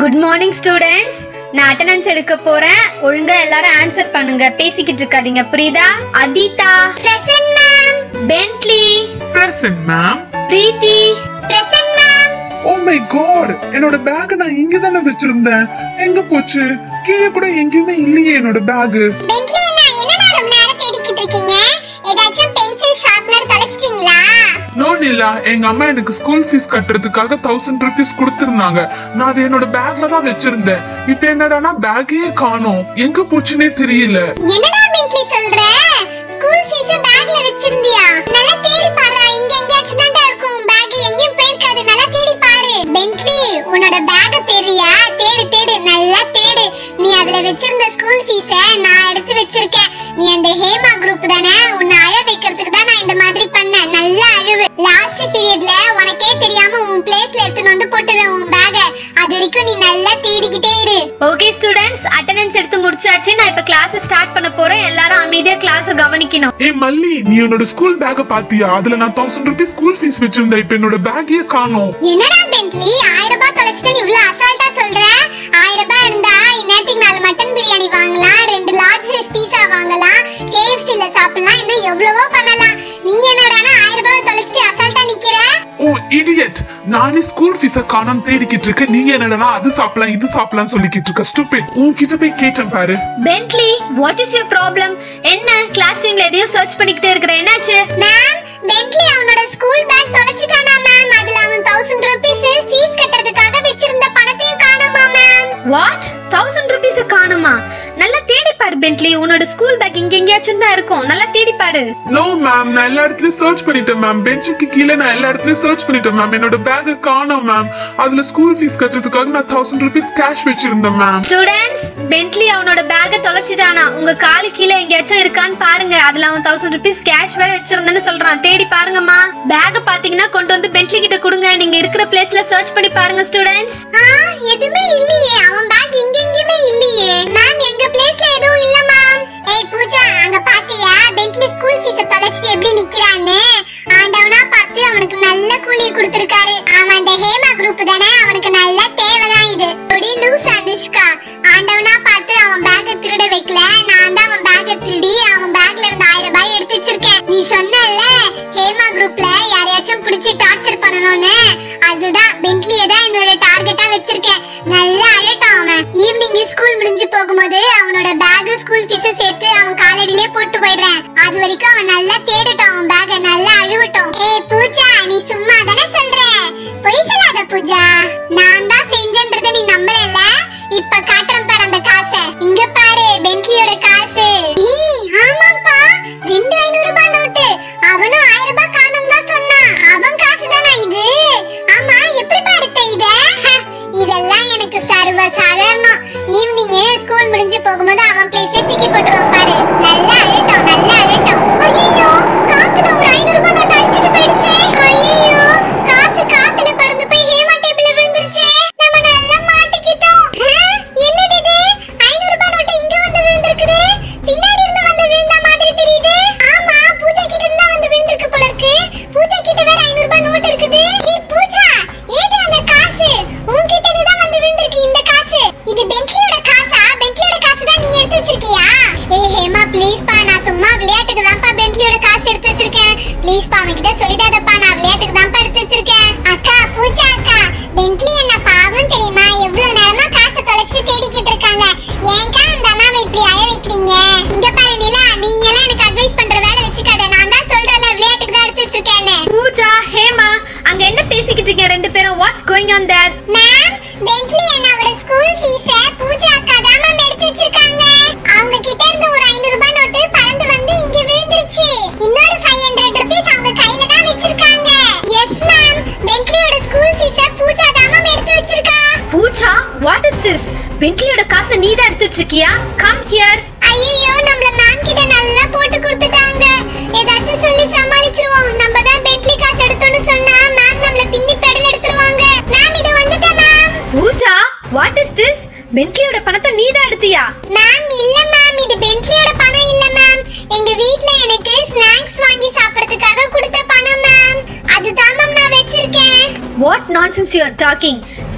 Good morning students நான் attendance எடுக்க போறேன் ஒழுங்கா எல்லாரும் ஆன்சர் பண்ணுங்க பேசிக்கிட்டு இருக்காதீங்க புரியுதா Abitha present ma'am Bentley Present, ma'am. Preethi present ma'am Oh my god! என்னோட பேக் நான் இங்க தானே வச்சிருந்தேன் எங்க போச்சு கீழே கூட எங்கேயுமே இல்லையே என்னோட பேக் பென்ட்லி அண்ணா என்னடா ரொம்ப நேரம் தேடிக்கிட்டு இருக்கீங்க ஏதாச்சும் பென்சில் ஷார்ப்னர் தொலைச்சிட்டீங்களா நோ நிலா எங்க அம்மா எனக்கு ஸ்கூல் ஃபீஸ் கட்டுறதுக்காக தௌசண்ட் ருபீஸ் கொடுத்திருந்தாங்க நான் அது என்னோட பேக்ல தான் வச்சிருந்தேன் இப்ப என்னடானா பேக்கே காணோம் எங்க போச்சுன்னே தெரியல என்னடா பென்ட்லி சொல்ற ஸ்கூல் ஃபீஸ் பேக்ல வச்சிருந்தியா நல்லா தேடி பாரு இங்க எங்கேயாச்சும் தான்டா இருக்கும் பேக் எங்கேயும் போயிருக்காது நல்லா தேடி பாரு பென்ட்லி உன்னோட பேக் தேடியா தேடு தேடு நல்லா தேடு நீ அதுல வச்சிருந்த ஸ்கூல் ஃபீஸ நான் எடுத்து வச்சிருக்கேன் நீ அந்த ஹேமா குரூப் தானே உன்னை அழ வைக்கிறதுக்கு தான் நான் இந்த மாதிரி பண்ணேன் நல்லா அழுவு லாஸ்ட் பீரியட்ல உனக்கே தெரியாம உன் பிளேஸ்ல எடுத்துட்டு வந்து போட்டுவேன் உன் பேக அது வரைக்கும் நீ நல்லா தேடிக்கிட்டே இரு ஓகே ஸ்டூடெண்ட்ஸ் அட்டெண்டன்ஸ் எடுத்து முடிச்சாச்சு நான் இப்ப கிளாஸ் ஸ்டார்ட் பண்ண போறேன் எல்லாரும் அமைதியா கிளாஸ் கவனிக்கணும் ஏய் மல்லி நீ என்னோட ஸ்கூல் பேக்க பாத்தியா அதுல நான் தௌசண்ட் ருபீஸ் ஸ்கூல் ஃபீஸ் வச்சிருந்தேன் இப்ப என்னோட பேக்கே காணோம் என்னடா பென்ட்லி ஆயிரம் ரூபாய் தொலைச்சிட்டு இவ்வளவு அசால்ட்டா சொல்ற ஆயிரம் ரூபாய் இருந்தா இந்நேரத்துக்கு நாலு மட்டன் பிரியாணி வாங்கலாம் ரெண்டு லார்ஜ் சைஸ் பீஸா வாங்கலாம் கேஎஃப்சில சாப்பிடலாம் இன்னும் எவ்வளவோ பண்ணலாம் நீ என்னடானா ஆயிரம் ரூபாய் தொலைச்சிட்டு அசால்ட்டா நிக்கிற ஓ இடியட் நானே ஸ்கூல் ஃபீஸ காணோம் தேடிக்கிட்டு இருக்கேன் நீங்க என்னடா அது சாப்பிடலாம் இது சாப்பிடலாம் சொல்லிக்கிட்டு இருக்க ஸ்டூபிட் உன்கிட்ட போய் கேட்டேன் பாரு Bentley what is your problem என்ன கிளாஸ் டைம்ல எதையோ சர்ச் பண்ணிக்கிட்டே இருக்கிற என்னாச்சு மேம் பென்ட்லி அவனோட ஸ்கூல் பேக் தொலைச்சிட்டானா மேம் அதுல அவன் தௌசண்ட் ருபீஸ் ஃபீஸ் கட்டுறதுக்காக வச்சிருந்த பணத்தையும் காணோமா மேம் வாட் தௌசண்ட் ருபீஸ் காணுமா நல்லா தேடி பாரு பென்ட்லி உன்னோட ஸ்கூல் பேக் இங்க எங்கேயாச்சும் தான் இருக்கும் நல்லா தேடி பாரு நோ மேம் நான் எல்லா இடத்துலயும் சர்ச் பண்ணிட்டேன் மேம் பெஞ்சுக்கு கீழே நான் எல்லா இடத்துலயும் சர்ச் பண்ணிட்டேன் மேம் என்னோட பேக் காணோம் மேம் அதுல ஸ்கூல் ஃபீஸ் கட்டுறதுக்காக நான் தௌசண்ட் ருபீஸ் கேஷ் வச்சிருந்தேன் மேம் ஸ்டூடெண்ட்ஸ் பென்ட்லி அவனோட பேக்கை தொலைச்சிட்டானா உங்க காலு கீழே எங்கேயாச்சும் இருக்கான்னு பாருங்க அதுல அவன் தௌசண்ட் ருபீஸ் கேஷ் வேற வச்சிருந்தேன்னு சொல்றான் தேடி பாருங்கம்மா பேக் பாத்தீங்கன்னா கொண்டு வந்து பென்ட்லி கிட்ட கொடுங்க நீங்க இருக்கிற பிளேஸ்ல சர்ச் பண்ணி பாருங்க ஸ்டூடெண்ட்ஸ் ஆ எதுவுமே இல்லையே அவன் பேக் இங்க எங்கேயுமே இல்லையே மேம் எங்க பிளேஸ்ல எதுவும் இல்ல மேம் ஏய் பூஜா அங்க பாத்தியா பென்ட்லி ஸ்கூல் ஃபீஸ தொலைச்சிட்டு எப்படி நிக்கிறான்னு ஆண்டவனா பார்த்து அவனுக்கு நல்ல கூலி கொடுத்திருக்காரு அவன் அந்த ஹேமா குரூப் தானே அவனுக்கு நல்ல தேவைதான் இது ஒடி லூஸ் அனுஷ்கா ஆண்டவனா பார்த்து அவன் பேக்க திருட வைக்கல நான் தான் அவன் பேக்க திருடி அவன் பேக்ல இருந்து ஆயிரம் ரூபாய் எடுத்து வச்சிருக்கேன் நீ சொன்னல ஹேமா குரூப்ல யாரையாச்சும் பிடிச்சி டார்ச்சர் பண்ணணும்னு அதுதான் பென்ட்லியை தான் என்னோட டார்கெட்டா வச்சிருக்கேன் நல்லா அழட்டும் அவன் ஈவினிங் ஸ்கூல் முடிஞ்சு போகும்போது அவனோட பேக் ஸ்கூல் ஃபீஸ் சேர்த்து அவன் காலடியிலே போட்டு போயிடுறேன் அது வரைக்கும் அவன் நல்லா தேடட்டும் அவன் பேக நல்லா அழுவட்டும் ஏய் பூஜா நீ சும்மா தானே சொல்ற பொய் சொல்லாத பூஜா நான் தான் செஞ்சேன்றத நீ நம்பலல இப்ப காட்டுறேன் பாரு அந்த காசை இங்க பாரு பென்ட்லியோட காசு ஈ, ஆமாப்பா ரெண்டு ஐநூறு ரூபாய் நோட்டு அவனும் ஆயிரம் ரூபாய் காணும் தான் சொன்னான் அவன் காசு தானா இது ஆமா எப்படி எடுத்த இத ஹ, இதெல்லாம் எனக்கு சர்வ சாதாரணம் ஈவினிங் ஸ்கூல் முடிஞ்சு போகும்போது அவன் பிளேஸ்ல தூக்கி போட்டுருவான் பாரு நல்லா அழட்டும் நல்லா அழட்டும் ஐயோ காத்துல ஒரு ஐநூறு ரூபாய் நோட்டு அடிச்சிட்டு போயிடுச்சே ஐயோ காசு காத்துல பறந்து போய் ஹேமா டேபிள்ல விழுந்துருச்சே நம்ம நல்லா மாட்டிக்கிட்டோம் ஹ, என்னது இது ஐநூறு ரூபாய் நோட்டு இங்க வந்து விழுந்திருக்குது பின்னாடி இருந்து வந்து விழுந்த மாதிரி தெரியுது ஆமா பூஜா கிட்ட இருந்து தான் வந்து விழுந்திருக்கு போல இருக்கு பூஜா கிட்ட வேற ஐநூறு ரூபாய் நோட் இருக்குது ஏய் பூஜா ஏது அந்த காசு உன்கிட்ட இருந்து தான் வந்து விழுந்திருக்கு இந்த காசு இது பென்ட்லியோட காசா பென்ட்லியோட காசு தான் நீ எடுத்து வச்சிருக்கியா ஏய் ஹேமா ப்ளீஸ் பா நான் சும்மா விளையாட்டுக்கு தான்ப்பா பென்ட்லியோட காசு எடுத்து வச்சிருக்கேன் ப்ளீஸ் பா அவன்கிட்ட சொல்லிடாதப்பா நான் விளையாட்டுக்கு தான்ப்பா எடுத்து வச்சிருக்கேன் அக்கா பூஜா அக்கா பென்ட்லி என்ன பாவம் தெரியுமா எவ்வளவு நேரமா காசு தொலைச்சு தேடிக்கிட்டு இருக்காங்க ஏன்க்கா அந்த அண்ணாவை இப்படி அழ வைக்கிறீங்க இங்க பாரு நிலா நீ எல்லாம் எனக்கு அட்வைஸ் பண்ற வேலை வச்சுக்காத நான் தான் சொல்றேன்ல விளையாட்டுக்கு தான் எடுத்து வச்சிருக்கேன்னு பூஜா ஹேமா அங்க என்ன பேசிக்கிட்டு இருக்கீங்க ரெண்டு பேரும் what's going on there ma'am Bentley அண்ணாவோட ஸ்கூல் ஃபீஸ பூஜா அக்கா தான் மேம் எடுத்து வச்சிருக்காங்க அவங்க கிட்ட இருந்து ஒரு 500 ரூபாய் நோட்டு பறந்து வந்து இங்க விழுந்துருச்சு இன்னொரு 500 ரூபீஸ் அவங்க கையில தான் வச்சிருக்காங்க எஸ் மேம் பென்ட்லியோட ஸ்கூல் ஃபீஸ பூஜா தான் மேம் எடுத்து வச்சிருக்கா பூஜா வாட் இஸ் திஸ் பென்ட்லியோட காசை நீ தான் எடுத்து வச்சிருக்கியா கம் ஹியர் ஐயோ நம்மள மேம் கிட்ட நல்லா போட்டு கொடுத்துட்டாங்க ஏதாச்சும் சொல்லி சமாளிச்சிருவோம் நம்ம தான் பென்ட்லி காசு எடுத்தோம்னு சொன்னா மேம் நம்மள பின்னி பெடல் எடுத்துருவாங்க மேம் இது வந்துட்டேன் ma'am Pooja what is this பென்ட்லியோட பணத்தை நீ தான் எடுத்தியா மேம் இல்ல மேம் இது பென்ட்லியோட பணம் இல்ல மேம் எங்க வீட்ல எனக்கு ஸ்நாக்ஸ் வாங்கி சாப்பிடுறதுக்காக கொடுத்த பணம் மேம் அதுதான் மேம் நான் வச்சிருக்கேன் what nonsense you are talking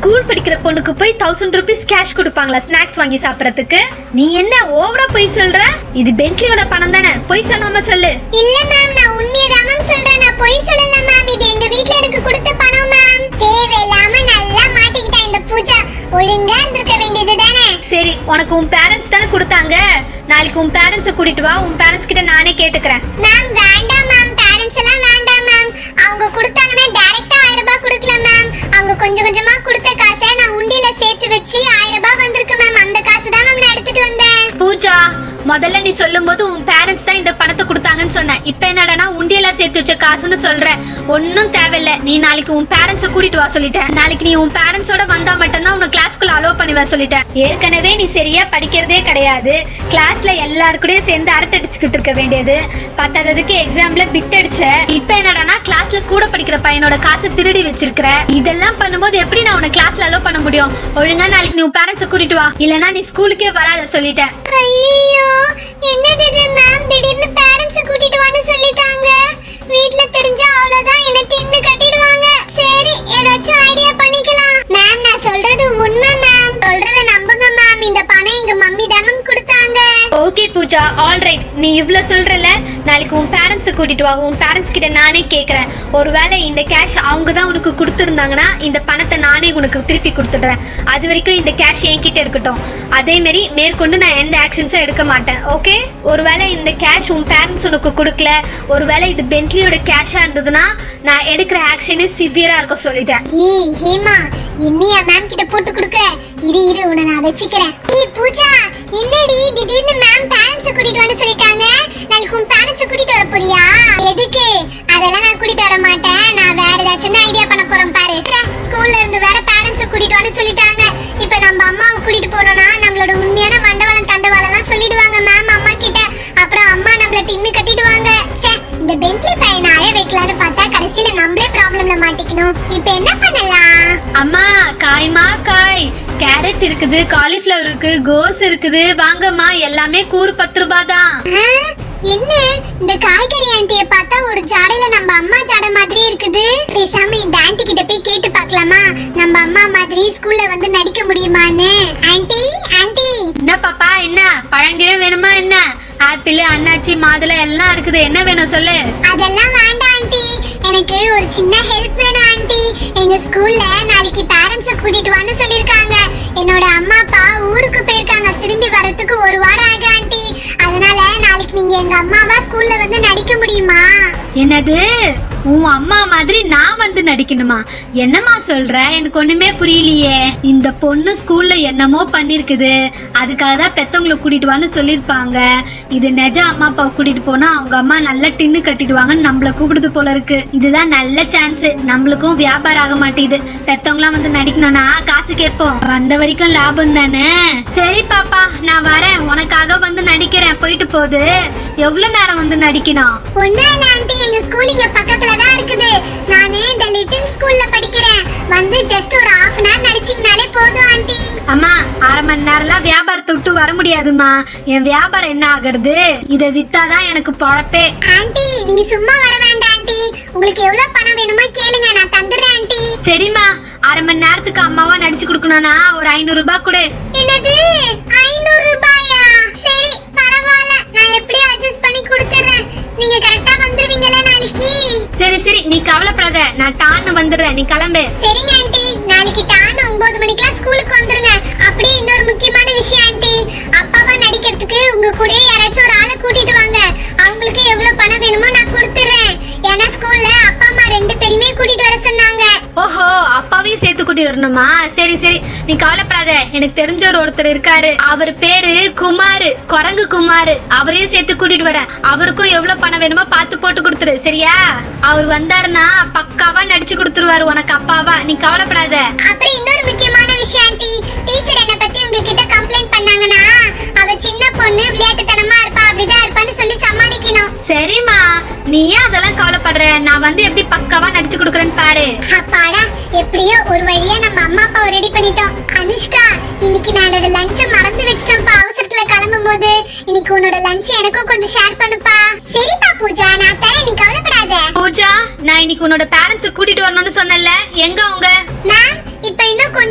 school படிக்கிற பொண்ணுக்கு போய் தௌசண்ட் ருபீஸ் கேஷ் கொடுப்பாங்களா ஸ்நாக்ஸ் வாங்கி சாப்பிடறதுக்கு நீ என்ன ஓவரா போய் சொல்ற இது பென்ட்லியோட பணம் தானே போய் சொல்லாம சொல்லு இல்ல மேம் நான் உண்மையை தான் மேம் சொல்றேன் நான் பொய் சொல்லல மேம் இது எங்க வீட்ல எனக்கு கொடுத்த பணம் மேம் தேவையில்லாம நல்லா மாட்டிக்கிட்டா இந்த பூஜா ஒழுங்கா இருந்திருக்க வேண்டியது தானே சரி உனக்கு உன் பேரண்ட்ஸ் தானே கொடுத்தாங்க நாளைக்கு உன் பேரண்ட்ஸை கூட்டிட்டு வா உன் பேரண்ட்ஸ் கிட்ட நானே கேட்டுக்கிறேன் மேம் வேண்டாம் மேம் பேரண்ட்ஸ் எல்லாம் வேண்டாம் மேம் அவங்க கொடுத்தாங்கன்னா டைரக்டா ஆயிரம் ரூபாய் கொடுக்கல மேம் அவங்க கொஞ்சம் கொஞ்சமா கொடுத்த காசை நான் உண்டியில சேர்த்து வச்சு ஆயிரம் ரூபாய் வந்திருக்கு மேம் அந்த காசு தான் மேம் நான் எடுத்துட்டு வந்தேன் பூஜா முதல்ல நீ சொல்லும்போது உன் பேரண்ட்ஸ் தான் இந்த பணத்தை கொடுத்தாங்கன்னு சொன்ன இப்போ என்னடானா உண்டியலா சேர்த்து வச்ச காசுன்னு சொல்ற ஒன்றும் தேவையில்ல நீ நாளைக்கு உன் பேரண்ட்ஸை கூட்டிட்டு வா சொல்லிட்டேன் நாளைக்கு நீ உன் பேரண்ட்ஸோட வந்தா மட்டும்தான் உன்னை கிளாஸ்க்குள்ள அலோவ் பண்ணுவேன் சொல்லிட்டேன் ஏற்கனவே நீ சரியா படிக்கிறதே கிடையாது கிளாஸ்ல எல்லாரு கூடயும் சேர்ந்து அறுத்தடிச்சுக்கிட்டு இருக்க வேண்டியது பத்தாததுக்கு எக்ஸாம்ல பிட் அடிச்ச இப்போ என்னடானா கிளாஸ்ல கூட படிக்கிற பையனோட காசை திருடி வச்சிருக்கிற இதெல்லாம் பண்ணும்போது எப்படி நான் உன்னை கிளாஸ்ல அலோவ் பண்ண முடியும் ஒழுங்கா நாளைக்கு நீ உன் பேரண்ட்ஸை கூட்டிட்டு வா இல்லனா நீ ஸ்கூலுக்கே வராத சொல்லிட்டேன் ஐயோ என்னது இது மேம் திடீர்னு பேரண்ட்ஸ் கூட்டிட்டு வான்னு சொல்லிட்டாங்க வீட்ல தெரிஞ்சா அவ்வளவுதான் என்ன தின்னு கட்டிடுவாங்க சரி ஏதாச்சும் ஐடியா பண்ணிக்கலாம் மேம் நான் சொல்றது உண்மை மேம் சொல்றத நம்புங்க மேம் இந்த பணம் எங்க மம்மி தான் மேம் கொடுத்தாங்க ஓகே பூஜா ஆல் ரைட் நீ இவ்ளோ சொல்றல நாளைக்கு உன் பேரண்ட்ஸை கூட்டிட்டு வா உன் பேரண்ட்ஸ் கிட்ட நானே கேக்குறேன் ஒருவேளை இந்த கேஷ் அவங்க தான் உனக்கு கொடுத்துருந்தாங்கன்னா இந்த பணத்தை நானே உனக்கு திருப்பி கொடுத்துடுறேன் அது வரைக்கும் இந்த கேஷ் என்கிட்ட இருக்கட்டும் அதே மாதிரி மேற்கொண்டு நான் எந்த ஆக்ஷன்ஸும் எடுக்க மாட்டேன் ஓகே ஒருவேளை இந்த கேஷ் உன் பேரண்ட்ஸ் உனக்கு கொடுக்கல ஒருவேளை இது பென்ட்லியோட கேஷா இருந்ததுன்னா நான் எடுக்கிற ஆக்ஷனே சிவியரா இருக்க சொல்லிட்டேன் ஏய் ஹேமா என்னையா மேம் கிட்ட போட்டு கொடுக்குற இரு இரு உன்னை நான் வச்சுக்கிறேன் ஏய் பூஜா என்னடி திடீர்னு மேம் பேரண்ட்ஸ் கூட்டிட்டு வந்து சொல்லிட்டாங்க நாளைக்கு உன் பேரண்ட்ஸ் கூட்டிட்டு வர போறியா எதுக்கு அதெல்லாம் நான் கூட்டிட்டு வர மாட்டேன் நான் வேற ஏதாச்சும் ஐடியா பண்ண போறேன் பாரு ஸ்கூல்ல இருந்து வேற பேரண்ட்ஸ் கூட்டிட்டு வந்து சொல்லிட்டாங்க இப்ப நம்ம அம்மாவை கூட்டிட்டு போனோம்னா நம்மளோட உண்மையான மண்டவளம் தண்டவாளம் எல்லாம் சொல்லிடுவாங்க மேம் அம்மா கிட்ட அப்புறம் அம்மா நம்மள டின்னு கட்டிடுவாங்க ச்சே, இந்த பெஞ்ச்ல பையனை அழ வைக்கலாம்னு பார்த்தா கடைசியில நம்மளே ப்ராப்ளம்ல மாட்டிக்கணும் இப்ப என்ன பண்ணலாம் அம்மா காய்மா காய் கேரட் இருக்குது காலிஃப்ளவர் இருக்கு கோஸ் இருக்குது வாங்கம்மா எல்லாமே கூறு பத்து ரூபாய் தான் ஆ, என்ன இந்த காய்கறி ஆண்டிய பார்த்தா ஒரு ஜாடையில நம்ம அம்மா ஜாடை மாதிரி இருக்குது பேசாம இந்த ஆண்டி கிட்ட போய் கேட்டு பார்க்கலாமா நம்ம அம்மா மாதிரி ஸ்கூல்ல வந்து நடிக்க முடியுமான்னு ஆண்டி ஆண்டி என்ன பாப்பா என்ன பழங்கிழம் வேணுமா என்ன ஆப்பிள் அன்னாச்சி மாதுளை எல்லாம் இருக்குது என்ன வேணும் சொல்லு அதெல்லாம் வேண்டாம் ஆண்டி எனக்கு ஒரு சின்ன ஹெல்ப் வேணும் ஆண்டி எங்க ஸ்கூல்ல நாளைக்கு பேரண்ட்ஸ கூட்டிட்டு வான்னு சொல்லிருக்காங்க என்னோட அம்மா அப்பா ஊருக்கு போயிருக்காங்க திரும்பி வரதுக்கு ஒரு வாரம் ஆகும் ஆண்டி அதனால நாளைக்கு நீங்க எங்க அம்மாவா ஸ்கூல்ல வந்து நடிக்க முடியுமா என்னது உன் அம்மா மாதிரி நான் வந்து நடிக்கணுமா என்னம்மா சொல்ற எனக்கு ஒண்ணுமே புரியலையே இந்த பொண்ணு ஸ்கூல்ல என்னமோ பண்ணிருக்குது அதுக்காக தான் பெத்தவங்களை கூட்டிட்டு வான்னு சொல்லியிருப்பாங்க இது நிஜ அம்மா அப்பா கூட்டிட்டு போனா அவங்க அம்மா நல்லா டின்னு கட்டிடுவாங்கன்னு நம்மள கூப்பிடுது போல இருக்கு இதுதான் நல்ல சான்ஸ் நம்மளுக்கும் வியாபாரம் ஆக மாட்டேங்குது பெத்தவங்களாம் வந்து நடிக்கணும்னா காசு கேட்போம் வந்த வரைக்கும் லாபம் தானே சரி பாப்பா நான் வரேன் உனக்காக வந்து நடிக்கிறேன் போயிட்டு போகுது எவ்வளவு நேரம் வந்து நடிக்கணும் ஒண்ணும் இல்ல ஆண்டி எங்க ஸ்கூல் இங்க பக்கத்துல தான் இருக்குது நானே இந்த லிட்டில் ஸ்கூல்ல படிக்கிறேன் வந்து ஜஸ்ட் ஒரு ஹாஃப் அன் ஹவர் நடிச்சீங்கனாலே போதும் ஆண்டி அம்மா அரை மணி நேரம்லாம் வியாபாரத்தை விட்டு வர முடியாதும்மா என் வியாபாரம் என்ன ஆகுறது இதை வித்தாதான் எனக்கு பொழப்பே ஆண்டி நீங்க சும்மா வர வேண்டாம் ஆண்டி உங்களுக்கு எவ்வளவு பணம் வேணுமோ கேளுங்க நான் தந்துடுறேன் ஆண்டி சரிம்மா அரை மணி நேரத்துக்கு அம்மாவா நடிச்சு கொடுக்கணும்னா ஒரு ஐநூறு ரூபாய் கொடு என்னது ஐநூறு ரூபாயா சரி பரவாயில்ல நான் எப்படியும் அட்ஜஸ்ட் பண்ணி கொடுத்துறேன் நீங்க கரெக்டா வந்துருவீங்களா நாளைக்கு சரி சரி நீ கவலைப்படாத நான் டான்னு வந்துடுறேன் நீ கிளம்பு சரிங்க ஆண்டி நாளைக்கு டான் ஒன்பது மணிக்கெல்லாம் ஸ்கூலுக்கு வந்துருங்க அப்படியே இன்னொரு முக்கியமான விஷயம் ஆண்டி அப்பாவா நடிக்கிறதுக்கு உங்க கூட யாராச்சும் ஒரு ஆளை கூட்டிட்டு வாங்க அவங்களுக்கு எவ்வளவு பணம் வேணுமோ நான் கொடுத்துறேன் ஏன்னா ஸ்கூல்ல அப்பா அம்மா ரெண்டு பேருமே கூட்டிட்டு வர சொன்னாங்க ஓஹோ அப்பாவையும் சேர்த்து கூட்டிட்டு வரணுமா சரி சரி நீ கவலைப்படாத எனக்கு தெரிஞ்சவர் ஒருத்தர் இருக்காரு அவர் பேரு குமார் குரங்கு குமார் அவரையும் சேர்த்து கூட்டிட்டு வரேன் அவருக்கும் எவ்வளவு பணம் வேணுமோ பார்த்து போட்டு கொடுத்துரு சரியா அவர் வந்தாருன்னா பக்காவா நடிச்சு கொடுத்துருவாரு உனக்கு அப்பாவா நீ கவலைப்படாத அப்புறம் இன்னொரு முக்கியமான விஷயம் ஆண்டி டீச்சர் என்ன பத்தி உங்ககிட்ட கம்ப்ளைண்ட் பண்ணாங்கன்னா அவ சின்ன பொண்ணு விளையாட்டுத்தனமா இருப்பா அப்படிதான் இருப்பான்னு சொல்லி சமாளிக்கணும் சரிம்மா நீ ஏன் அதெல்லாம் கவலைப்படுற நான் வந்து எப்படி பக்காவா நடிச்சு கொடுக்குறேன்னு பாரு அப்பாடா எப்படியோ ஒரு வழியா நம்ம அம்மா அப்பாவை ரெடி பண்ணிட்டோம் அனுஷ்கா இன்னைக்கு நான் என்னோட லஞ்ச மறந்து வச்சிட்டேன்ப்பா அவசரத்துல கிளம்பும் போது இன்னைக்கு உன்னோட லஞ்ச் எனக்கும் கொஞ்சம் ஷேர் பண்ணுப்பா சரிப்பா பூஜா நான் தரேன் நீ கவலைப்படாத பூஜா நான் இன்னைக்கு உன்னோட பேரண்ட்ஸ் கூட்டிட்டு வரணும்னு சொன்னேன்ல எங்க அவங்க மேம் இப்ப இன்னும் கொஞ்ச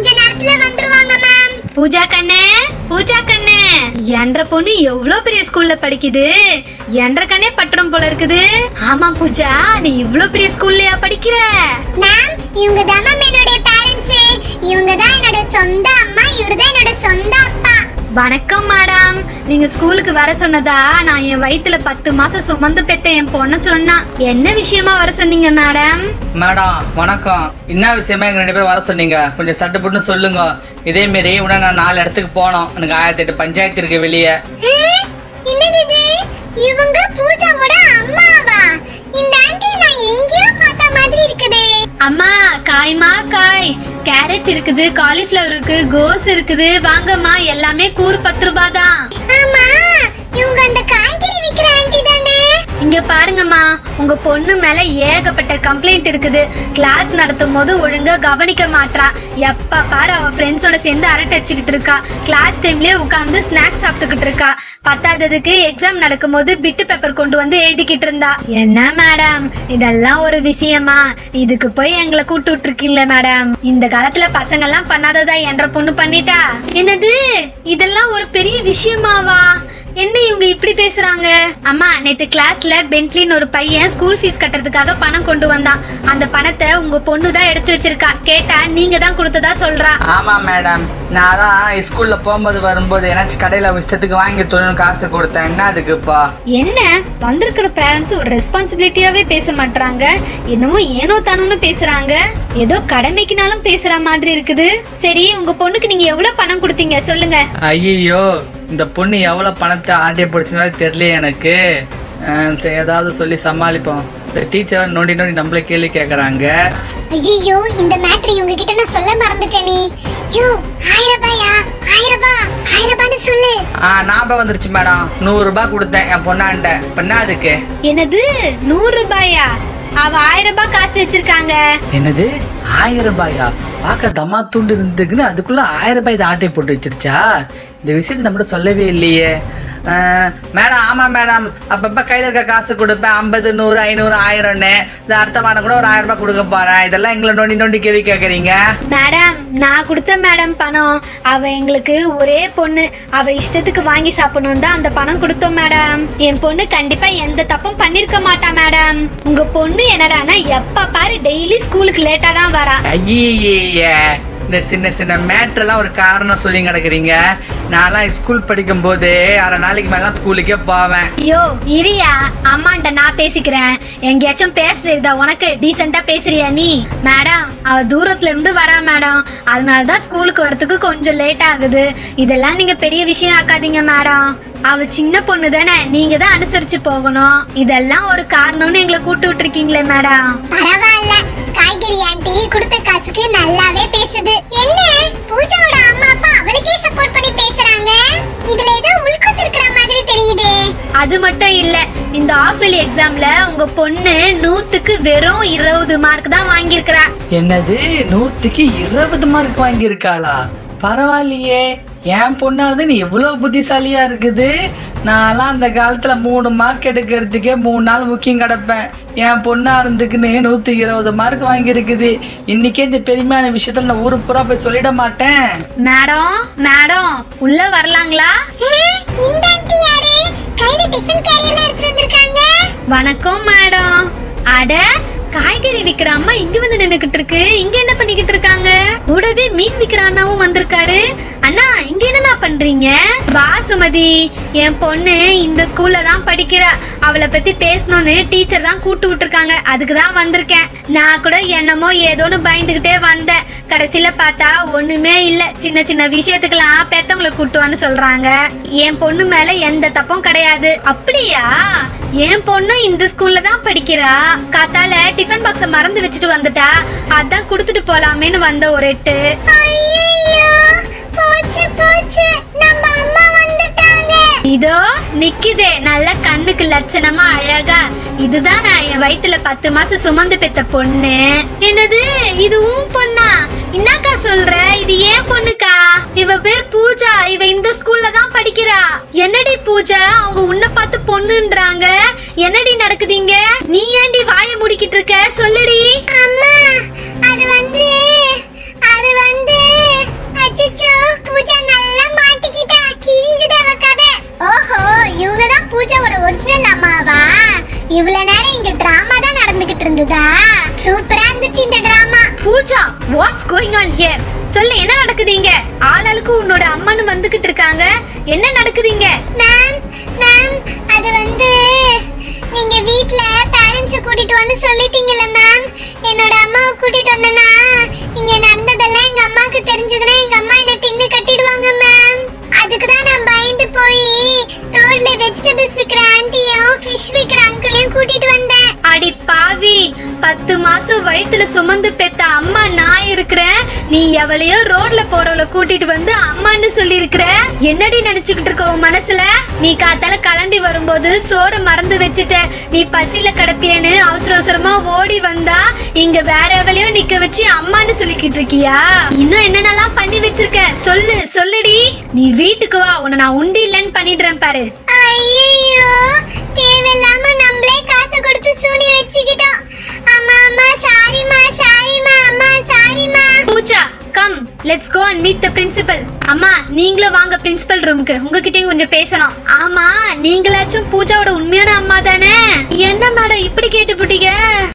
நிமிஷத்துல வந்துருவாங்க மேம் பூஜா கண்ணே பூஜா கண்ணே என்ற பொண்ணு எவ்வளவு பெரிய ஸ்கூல்ல படிக்குது என்ற கண்ணே பட்டுறம் போல இருக்குது ஆமா பூஜா நீ இவ்ளோ பெரிய ஸ்கூல்லயா படிக்கிற மேம் இவங்க தான் மேம் என்னோட பேரண்ட்ஸ் இவங்க தான் என்னோட சொந்த அம்மா இவரு தான் என்னோட சொந்த அப்பா வணக்கம் மேடம் நீங்க ஸ்கூலுக்கு வர சொன்னதா நான் என் வயித்துல பத்து மாசம் சுமந்து பெத்த என் பொண்ணு சொன்னா என்ன விஷயமா வர சொன்னீங்க மேடம் மேடம் வணக்கம் என்ன விஷயமா எங்க ரெண்டு பேரும் வர சொன்னீங்க கொஞ்சம் சட்டு புட்டுன்னு சொல்லுங்க இதே மாரி உடனே நான் நாலு இடத்துக்கு போனோம் எனக்கு ஆயிரத்தி எட்டு பஞ்சாயத்து இருக்கு வெளியே ஏ, என்னது இது இவங்க பூஜாவோட அம்மாவா இந்த ஆண்டி நான் எங்கேயோ பார்த்த மாதிரி இருக்குதே அம்மா காய்மா காய் கேரட் இருக்குது காலிஃப்ளவர் இருக்கு கோஸ் இருக்குது வாங்கம்மா எல்லாமே கூறு பத்து ரூபாய் தான் ஆமா இவங்க அந்த காய்கறி விக்கிற ஆண்டி தானே இங்க பாருங்கம்மா உங்க பொண்ணு மேல ஏகப்பட்ட கம்ப்ளைண்ட் இருக்குது கிளாஸ் நடத்தும் போது ஒழுங்கா கவனிக்க மாட்றா எப்ப பாரு அவ ஃப்ரெண்ட்ஸோட சேர்ந்து அரட்டை அடிச்சுக்கிட்டு இருக்கா கிளாஸ் டைம்லயே உட்காந்து ஸ்நாக்ஸ் சாப்பிட்டுக்கிட்டு இருக்கா பத்தாததுக்கு எக்ஸாம் நடக்கும்போது பிட்டு பேப்பர் கொண்டு வந்து எழுதிக்கிட்டு இருந்தா என்ன மேடம் இதெல்லாம் ஒரு விஷயமா இதுக்கு போய் எங்களை கூட்டு விட்டுருக்கீங்கள மேடம் இந்த காலத்துல பசங்க எல்லாம் பண்ணாததா என்ற பொண்ணு பண்ணிட்டா என்னது இதெல்லாம் ஒரு பெரிய விஷயமாவா என்ன இவங்க இப்படி பேசுறாங்க அம்மா நேத்து கிளாஸ்ல பென்ட்லின்னு ஒரு பையன் ஸ்கூல் ஃபீஸ் கட்டுறதுக்காக பணம் கொண்டு வந்தான் அந்த பணத்தை உங்க பொண்ணு தான் எடுத்து வச்சிருக்கா கேட்டா நீங்க தான் கொடுத்ததா சொல்றா ஆமா மேடம் நான் தான் ஸ்கூல்ல போகும்போது வரும்போது ஏன்னாச்சும் கடையில இஷ்டத்துக்கு வாங்கி தொழில் காசு கொடுத்தேன் என்ன அதுக்குப்பா என்ன வந்திருக்கிற பேரண்ட்ஸ் ஒரு ரெஸ்பான்சிபிலிட்டியாவே பேச மாட்டாங்க என்னமோ ஏனோ தானோன்னு பேசுறாங்க ஏதோ கடமைக்குனாலும் பேசுற மாதிரி இருக்குது சரி உங்க பொண்ணுக்கு நீங்க எவ்வளவு பணம் கொடுத்தீங்க சொல்லுங்க ஐயோ இந்த பொண்ணு எவ்வளவு பணத்தை ஆட்டிய பிடிச்சனாலே தெரியல எனக்கு அஹ் சரி, ஏதாவது சொல்லி சமாளிப்போம் இந்த டீச்சர் நோண்டி நோண்டி நம்மளே கேள்வி கேட்குறாங்க ஐயோ இந்த மேட்ரு இவங்க கிட்ட நான் சொல்ல மறந்துட்டேனே யோ ஆயிரம் ரூபாயா ஆயிரம் ரூபாய் ஆயிரம் ரூபான்னு சொல்லு ஆ ஞாபகம் வந்துருச்சு மேடம் நூறு ரூபாய் கொடுத்தேன் என் பொண்ணாண்ட இப்ப என்ன அதுக்கு என்னது நூறு ரூபாயா அவ ஆயிரம் ரூபாய் காசு வச்சிருக்காங்க என்னது ஆயிரம் ரூபாயா பார்க்க தம்மா தூண்டு இருந்துக்குன்னு அதுக்குள்ள ஆயிரம் ரூபாய் இதை ஆட்டை போட்டு வச்சிருச்சா இந்த விஷயத்தை நம்மகிட்ட சொல்லவே இல்லையே அஹ், மேடம் ஆமா மேடம் அப்பப்ப கையில இருக்க காசு கொடுப்பேன் ஐம்பது நூறு ஐநூறு ஆயிரம்னு இந்த அடுத்த வாரம் கூட ஒரு ஆயிரம் ரூபாய் கொடுக்க போறேன் இதெல்லாம் எங்களை நோண்டி நோண்டி கேள்வி கேட்குறீங்க மேடம் நான் கொடுத்த மேடம் பணம் அவ எங்களுக்கு ஒரே பொண்ணு அவ இஷ்டத்துக்கு வாங்கி சாப்பிடணும் தான் அந்த பணம் கொடுத்தோம் மேடம் என் பொண்ணு கண்டிப்பா எந்த தப்பும் பண்ணிருக்க மாட்டா மேடம் உங்க பொண்ணு என்னடான்னா எப்ப பாரு டெய்லி ஸ்கூலுக்கு லேட்டா தான் வரா ஐயே இந்த சின்ன சின்ன மேட்ரெல்லாம் ஒரு காரணம் சொல்லி கிடக்குறீங்க நான்லாம் ஸ்கூல் படிக்கும் போது அரை நாளைக்கு மேலாம் ஸ்கூலுக்கே போவேன் ஐயோ இரியா அம்மாண்ட நான் பேசிக்கிறேன் எங்கேயாச்சும் பேச தெரியுதா உனக்கு டீசெண்டா பேசுறியா நீ மேடம் அவ தூரத்துல இருந்து வரா மேடம் அதனால தான் ஸ்கூலுக்கு வரதுக்கு கொஞ்சம் லேட் ஆகுது இதெல்லாம் நீங்க பெரிய விஷயம் ஆக்காதீங்க மேடம் அவ சின்ன பொண்ணு தானே நீங்க தான் அனுசரிச்சு போகணும் இதெல்லாம் ஒரு காரணம்னு எங்களை கூட்டு விட்டுருக்கீங்களே மேடம் பரவாயில்ல காய்கறி ஆண்டி கொடுத்த காசுக்கு நல்லாவே பேசுது என்ன பூஜாவோட அம்மா அப்பா அவளுக்கே சப்போர்ட் பண்ணி பேசுறாங்க இதுல ஏதோ உள்குத்து இருக்கிற மாதிரி தெரியுது அது மட்டும் இல்ல இந்த ஆஃபேலி எக்ஸாம்ல உங்க பொண்ணு நூத்துக்கு வெறும் இருபது மார்க் தான் வாங்கியிருக்கிறா என்னது நூத்துக்கு இருபது மார்க் வாங்கியிருக்காளா பரவாயில்லையே என் பொண்ணா இருந்து நீ எவ்வளவு புத்திசாலியா இருக்குது நான்லாம் அந்த காலத்துல மூணு மார்க் எடுக்கிறதுக்கே மூணு நாள் முக்கியம் கிடப்பேன் என் பொண்ணா இருந்துக்குன்னு நூத்தி இருபது மார்க் வாங்கியிருக்குது இன்னைக்கே இந்த பெருமையான விஷயத்துல நான் ஊரு பூரா போய் சொல்லிட மாட்டேன் மேடம் மேடம் உள்ள வரலாங்களா ஹம், இந்த ஆண்டி யாரு கையில டிஃபன் கேரியர்ல எடுத்து வந்திருக்காங்க வணக்கம் மேடம் அட காய்கறி விக்கிற அம்மா இங்க வந்து நின்னுகிட்டு இருக்கு இங்க என்ன பண்ணிக்கிட்டு இருக்காங்க கூடவே மீன் விக்கிற அண்ணாவும் வந்திருக்காரு அண்ணா இங்க என்னண்ணா பண்றீங்க வா சுமதி என் பொண்ணு இந்த ஸ்கூல்ல தான் படிக்கிறா அவளை பத்தி பேசணும்னு டீச்சர் தான் கூட்டு விட்டுருக்காங்க அதுக்கு தான் வந்திருக்கேன் நான் கூட என்னமோ ஏதோன்னு பயந்துகிட்டே வந்தேன் கடைசியில பார்த்தா ஒண்ணுமே இல்ல சின்ன சின்ன விஷயத்துக்கெல்லாம் பெத்தவங்களை கூட்டுவான்னு சொல்றாங்க என் பொண்ணு மேல எந்த தப்பும் கிடையாது அப்படியா என் பொண்ணு இந்த ஸ்கூல்ல தான் படிக்கிறா காத்தால டிஃபன் பாக்ஸ மறந்து வச்சுட்டு வந்துட்டா அதான் கொடுத்துட்டு போலாமேன்னு வந்த ஒரு எட்டு ஐயையோ, போச்சு போச்சு நம்ம அம்மா வந்துட்டாங்க இதோ நிக்குதே நல்ல கண்ணுக்கு லட்சணமா அழகா இதுதான் நான் என் வயித்துல பத்து மாசம் சுமந்து பெத்த பொண்ணு என்னது இது உன் பொண்ணா என்னக்கா சொல்ற இது ஏன் பொண்ணுக்கா இவ பேர் பூஜா இவ இந்த ஸ்கூல்ல தான் படிக்கிறா என்னடி பூஜா அவங்க உன்னை பார்த்து பொண்ணுன்றாங்க என்னடி நடக்குதுங்க நீ ஏன்டி வாயை முடிக்கிட்டு இருக்க சொல்லுடி அம்மா அது வந்து அது வந்து இவ்வளவு நேரம் இங்க டிராமா தான் நடந்துகிட்டு இருந்ததா சூப்பரா இருந்துச்சு இந்த drama Pooja what's going on here சொல்லு என்ன நடக்குதுங்க ஆளாளுக்கு உன்னோட அம்மான்னு வந்துகிட்டு இருக்காங்க என்ன நடக்குதுங்க மேம் மேம் அது வந்து நீங்க வீட்ல பேரண்ட்ஸ் கூட்டிட்டு வந்து சொல்லிட்டீங்கல்ல மேம் என்னோட அம்மாவை கூட்டிட்டு வந்தனா இங்க நடந்ததெல்லாம் எங்க அம்மாக்கு தெரிஞ்சதுன்னா எங்க அம்மா என்ன டின்னு கட்டிடுவாங்க மேம் அதுக்கு தான் நான் பயந்து போய் ரோட்ல வெஜிடபிள்ஸ் விக்கிற ஆன்ட்டியும் ஃபிஷ் விக்கிற அங்கிளையும் கூட்டிட்டு வந்தேன் அடி பாவி பத்து மாசம் வயித்துல சுமந்து பெத்த அம்மா நான் இருக்கிறேன் நீ எவளையோ ரோட்ல போறவள கூட்டிட்டு வந்து அம்மான்னு சொல்லி இருக்கிற என்னடி நினைச்சுக்கிட்டு இருக்க உன் மனசுல நீ காத்தால கிளம்பி வரும்போது சோற மறந்து வச்சுட்ட நீ பசியில கிடப்பியேன்னு அவசர அவசரமா ஓடி வந்தா இங்க வேற எவளையோ நிக்க வச்சு அம்மான்னு சொல்லிக்கிட்டு இருக்கியா இன்னும் என்னென்னலாம் பண்ணி வச்சிருக்க சொல்லு சொல்லுடி நீ வீட்டுக்கு வா உன்னை நான் உண்டு இல்லைன்னு பண்ணிடுறேன் பாரு ஐயோ தேவையில்லாம நம்மளே காசு கொடுத்து சூனி வச்சுக்கிட்டோம் அம்மா அம்மா சாரிமா சாரிமா அம்மா சாரிமா Pooja come let's go and meet the principal அம்மா நீங்களும் வாங்க பிரின்சிபல் ரூமுக்கு உங்ககிட்டயும் கொஞ்சம் பேசணும் ஆமா நீங்களாச்சும் பூஜாவோட உண்மையான அம்மா தானே என்ன மேடம் இப்படி கேட்டு